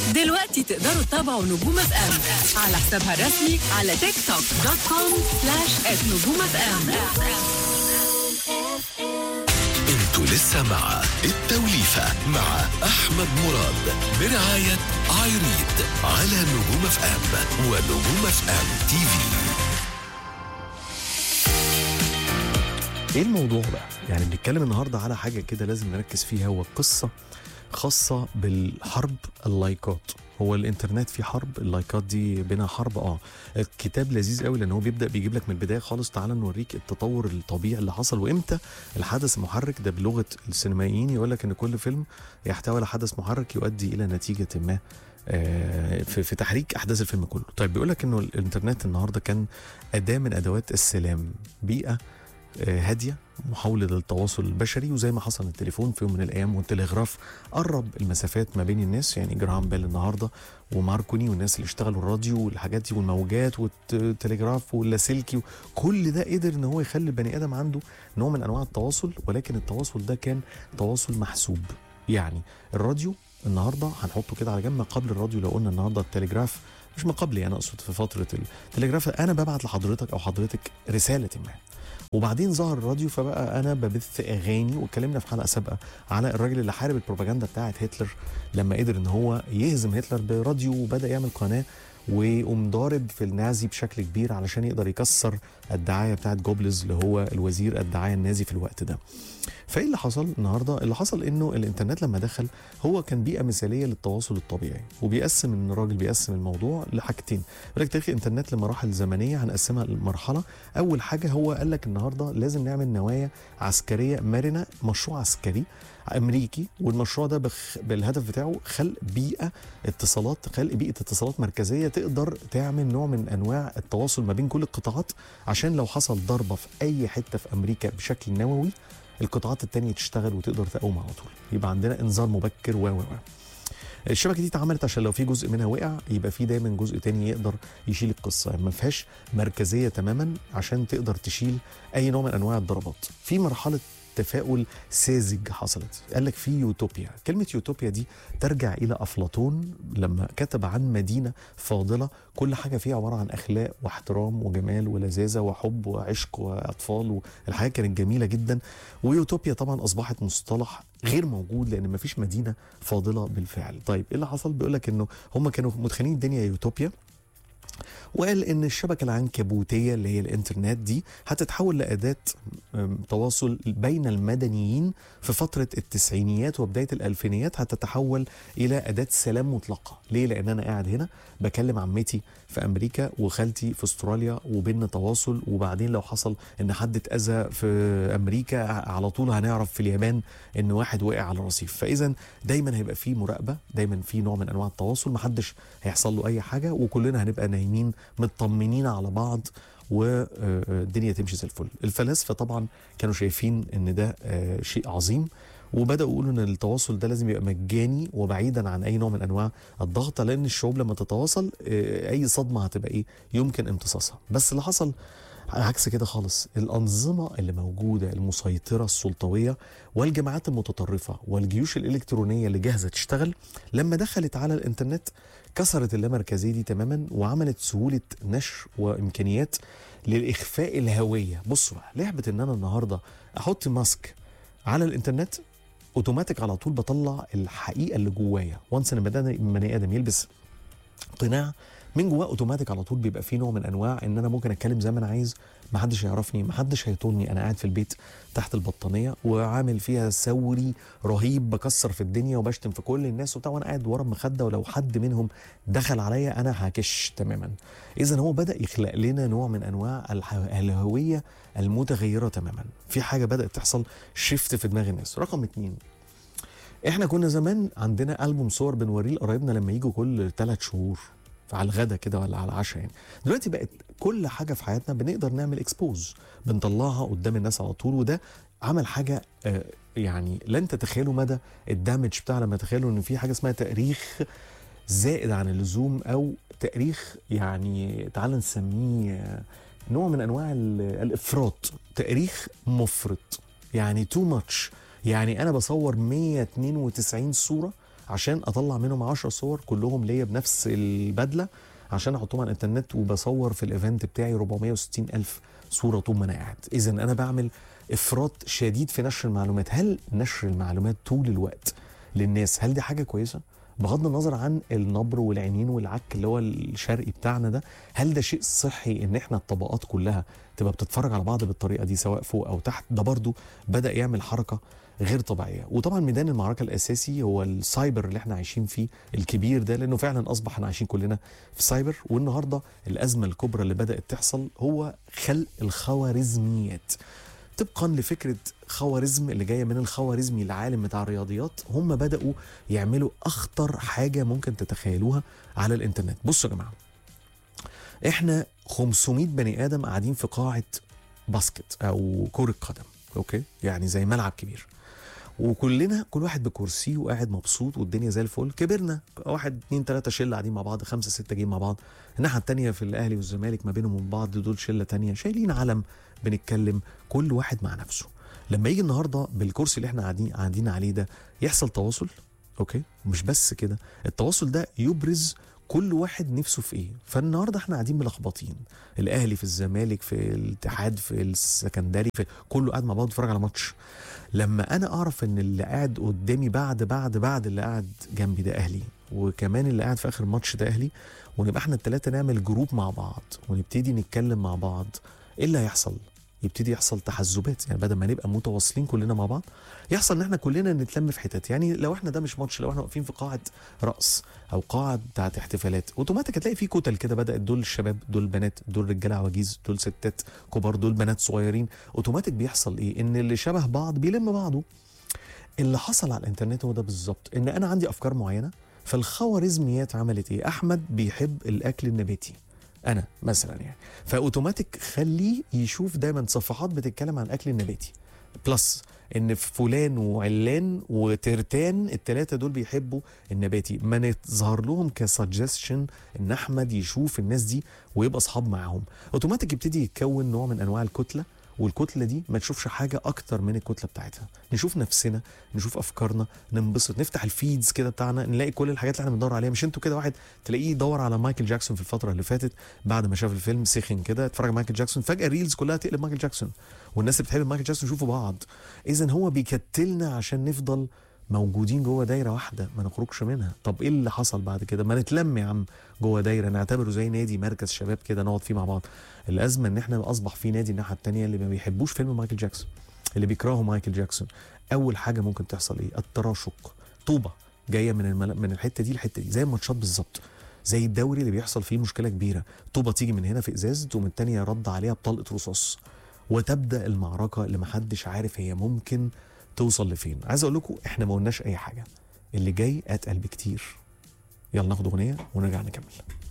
دلوقتي تقدروا تتابعوا نجوم اف ام على حسابها الرسمي على تيك توك دوت كوم سلاش نجوم اف ام انتوا لسه مع التوليفة مع أحمد مراد برعاية عايريد على نجوم اف ام ونجوم اف ام تي في ايه الموضوع بقى؟ يعني بنتكلم النهارده على حاجه كده لازم نركز فيها هو قصه خاصه بالحرب اللايكات هو الانترنت فيه حرب اللايكات دي بينها حرب اه الكتاب لذيذ قوي لان هو بيبدا بيجيب لك من البدايه خالص تعال نوريك التطور الطبيعي اللي حصل وامتى الحدث المحرك ده بلغه السينمائيين يقول لك ان كل فيلم يحتوي على حدث محرك يؤدي الى نتيجه ما آه، في في تحريك احداث الفيلم كله طيب بيقول لك انه الانترنت النهارده كان اداه من ادوات السلام بيئه آه، هاديه محاوله للتواصل البشري وزي ما حصل التليفون في يوم من الايام والتلغراف قرب المسافات ما بين الناس يعني جراهام بيل النهارده وماركوني والناس اللي اشتغلوا الراديو والحاجات دي والموجات والتلغراف واللاسلكي كل ده قدر ان هو يخلي البني ادم عنده نوع من انواع التواصل ولكن التواصل ده كان تواصل محسوب يعني الراديو النهارده هنحطه كده على جنب ما قبل الراديو لو قلنا النهارده التلغراف مش ما قبل يعني اقصد في فتره التلغراف انا ببعت لحضرتك او حضرتك رساله ما وبعدين ظهر الراديو فبقى انا ببث اغاني واتكلمنا في حلقه سابقه على الراجل اللي حارب البروباجندا بتاعه هتلر لما قدر ان هو يهزم هتلر براديو وبدا يعمل قناه ويقوم ضارب في النازي بشكل كبير علشان يقدر يكسر الدعايه بتاعت جوبلز اللي هو الوزير الدعايه النازي في الوقت ده. فايه اللي حصل النهارده؟ اللي حصل انه الانترنت لما دخل هو كان بيئه مثاليه للتواصل الطبيعي وبيقسم ان الراجل بيقسم الموضوع لحاجتين. يقول لك تاريخ الانترنت لمراحل زمنيه هنقسمها لمرحله اول حاجه هو قال لك النهارده لازم نعمل نوايا عسكريه مرنه مشروع عسكري امريكي والمشروع ده بخ... بالهدف بتاعه خلق بيئه اتصالات خلق بيئه اتصالات مركزيه تقدر تعمل نوع من انواع التواصل ما بين كل القطاعات عشان لو حصل ضربه في اي حته في امريكا بشكل نووي القطاعات التانية تشتغل وتقدر تقوم على طول يبقى عندنا انذار مبكر و و الشبكه دي اتعملت عشان لو في جزء منها وقع يبقى في دايما جزء تاني يقدر يشيل القصه يعني ما فيهاش مركزيه تماما عشان تقدر تشيل اي نوع من انواع الضربات في مرحله تفاؤل ساذج حصلت قال لك في يوتوبيا كلمة يوتوبيا دي ترجع إلى أفلاطون لما كتب عن مدينة فاضلة كل حاجة فيها عبارة عن أخلاق واحترام وجمال ولذاذة وحب وعشق وأطفال والحياة كانت جميلة جدا ويوتوبيا طبعا أصبحت مصطلح غير موجود لأن مفيش مدينة فاضلة بالفعل طيب إيه اللي حصل بيقول لك إنه هم كانوا متخيلين الدنيا يوتوبيا وقال ان الشبكه العنكبوتيه اللي هي الانترنت دي هتتحول لاداه تواصل بين المدنيين في فتره التسعينيات وبدايه الالفينيات هتتحول الى اداه سلام مطلقه ليه لان انا قاعد هنا بكلم عمتي في امريكا وخالتي في استراليا وبيننا تواصل وبعدين لو حصل ان حد اتاذى في امريكا على طول هنعرف في اليابان ان واحد وقع على الرصيف فاذا دايما هيبقى في مراقبه دايما في نوع من انواع التواصل محدش هيحصل له اي حاجه وكلنا هنبقى نايمين مطمنين على بعض والدنيا تمشي زي الفل الفلاسفه طبعا كانوا شايفين ان ده شيء عظيم وبداوا يقولوا ان التواصل ده لازم يبقى مجاني وبعيدا عن اي نوع من انواع الضغط لان الشعوب لما تتواصل اي صدمه هتبقى ايه يمكن امتصاصها بس اللي حصل عكس كده خالص الأنظمة اللي موجودة المسيطرة السلطوية والجماعات المتطرفة والجيوش الإلكترونية اللي جاهزة تشتغل لما دخلت على الإنترنت كسرت اللامركزية دي تماما وعملت سهولة نشر وإمكانيات للإخفاء الهوية بصوا بقى لعبة إن أنا النهاردة أحط ماسك على الإنترنت اوتوماتيك على طول بطلع الحقيقه اللي جوايا وانس ان بني ادم يلبس قناع من جواه اوتوماتيك على طول بيبقى فيه نوع من انواع ان انا ممكن اتكلم زي ما انا عايز ما حدش يعرفني ما حدش هيطولني انا قاعد في البيت تحت البطانيه وعامل فيها ثوري رهيب بكسر في الدنيا وبشتم في كل الناس وبتاع وانا قاعد ورا المخده ولو حد منهم دخل عليا انا هكش تماما اذا هو بدا يخلق لنا نوع من انواع الهويه المتغيره تماما في حاجه بدات تحصل شيفت في دماغ الناس رقم اتنين احنا كنا زمان عندنا البوم صور بنوريه لقرايبنا لما يجوا كل ثلاث شهور على الغدا كده ولا على العشاء يعني دلوقتي بقت كل حاجه في حياتنا بنقدر نعمل اكسبوز بنطلعها قدام الناس على طول وده عمل حاجه آه يعني لن تتخيلوا مدى الدامج بتاع لما تخيلوا ان في حاجه اسمها تاريخ زائد عن اللزوم او تاريخ يعني تعال نسميه نوع من انواع الافراط تاريخ مفرط يعني تو ماتش يعني انا بصور 192 صوره عشان اطلع منهم 10 صور كلهم ليا بنفس البدله عشان احطهم على الانترنت وبصور في الايفنت بتاعي 460 الف صوره طول ما انا قاعد اذا انا بعمل افراط شديد في نشر المعلومات هل نشر المعلومات طول الوقت للناس هل دي حاجه كويسه بغض النظر عن النبر والعينين والعك اللي هو الشرقي بتاعنا ده هل ده شيء صحي ان احنا الطبقات كلها تبقى بتتفرج على بعض بالطريقه دي سواء فوق او تحت ده برضو بدا يعمل حركه غير طبيعيه وطبعا ميدان المعركه الاساسي هو السايبر اللي احنا عايشين فيه الكبير ده لانه فعلا اصبح احنا عايشين كلنا في سايبر والنهارده الازمه الكبرى اللي بدات تحصل هو خلق الخوارزميات طبقا لفكره خوارزم اللي جايه من الخوارزمي العالم بتاع الرياضيات هم بداوا يعملوا اخطر حاجه ممكن تتخيلوها على الانترنت بصوا يا جماعه احنا 500 بني ادم قاعدين في قاعه باسكت او كره قدم اوكي يعني زي ملعب كبير وكلنا كل واحد بكرسيه وقاعد مبسوط والدنيا زي الفل كبرنا واحد اتنين تلاته شله قاعدين مع بعض خمسه سته جايين مع بعض الناحيه التانيه في الاهلي والزمالك ما بينهم وبين بعض دول شله تانيه شايلين علم بنتكلم كل واحد مع نفسه لما يجي النهارده بالكرسي اللي احنا قاعدين قاعدين عليه ده يحصل تواصل اوكي مش بس كده التواصل ده يبرز كل واحد نفسه في ايه فالنهارده احنا قاعدين ملخبطين الاهلي في الزمالك في الاتحاد في السكندري في كله قاعد مع بعض بيتفرج على ماتش لما انا اعرف ان اللي قاعد قدامي بعد بعد بعد اللي قاعد جنبي ده اهلي وكمان اللي قاعد في اخر الماتش ده اهلي ونبقى احنا الثلاثه نعمل جروب مع بعض ونبتدي نتكلم مع بعض ايه اللي هيحصل يبتدي يحصل تحزبات يعني بدل ما نبقى متواصلين كلنا مع بعض يحصل ان احنا كلنا نتلم في حتت يعني لو احنا ده مش ماتش لو احنا واقفين في قاعه رقص او قاعه بتاعت احتفالات اوتوماتيك هتلاقي في كتل كده بدات دول الشباب دول بنات دول رجاله عواجيز دول ستات كبار دول بنات صغيرين اوتوماتيك بيحصل ايه ان اللي شبه بعض بيلم بعضه اللي حصل على الانترنت هو ده بالظبط ان انا عندي افكار معينه فالخوارزميات عملت ايه احمد بيحب الاكل النباتي انا مثلا يعني فاوتوماتيك خليه يشوف دايما صفحات بتتكلم عن الاكل النباتي بلس ان فلان وعلان وترتان الثلاثه دول بيحبوا النباتي ما نظهر لهم كسجستشن ان احمد يشوف الناس دي ويبقى اصحاب معاهم اوتوماتيك يبتدي يتكون نوع من انواع الكتله والكتله دي ما تشوفش حاجه اكتر من الكتله بتاعتها نشوف نفسنا نشوف افكارنا ننبسط نفتح الفيدز كده بتاعنا نلاقي كل الحاجات اللي احنا بندور عليها مش انتوا كده واحد تلاقيه يدور على مايكل جاكسون في الفتره اللي فاتت بعد ما شاف الفيلم سخن كده اتفرج على مايكل جاكسون فجاه الريلز كلها تقلب مايكل جاكسون والناس اللي بتحب مايكل جاكسون يشوفوا بعض اذا هو بيكتلنا عشان نفضل موجودين جوه دايره واحده ما نخرجش منها طب ايه اللي حصل بعد كده ما نتلم يا عم جوه دايره نعتبره زي نادي مركز شباب كده نقعد فيه مع بعض الازمه ان احنا اصبح في نادي الناحيه الثانيه اللي ما بيحبوش فيلم مايكل جاكسون اللي بيكرهوا مايكل جاكسون اول حاجه ممكن تحصل ايه التراشق طوبه جايه من المل... من الحته دي للحته دي زي الماتشات بالظبط زي الدوري اللي بيحصل فيه مشكله كبيره طوبه تيجي من هنا في ازاز تقوم الثانيه رد عليها بطلقه رصاص وتبدا المعركه اللي محدش عارف هي ممكن توصل لفين عايز اقول لكم احنا ما قلناش اي حاجه اللي جاي اتقل بكتير يلا ناخد اغنيه ونرجع نكمل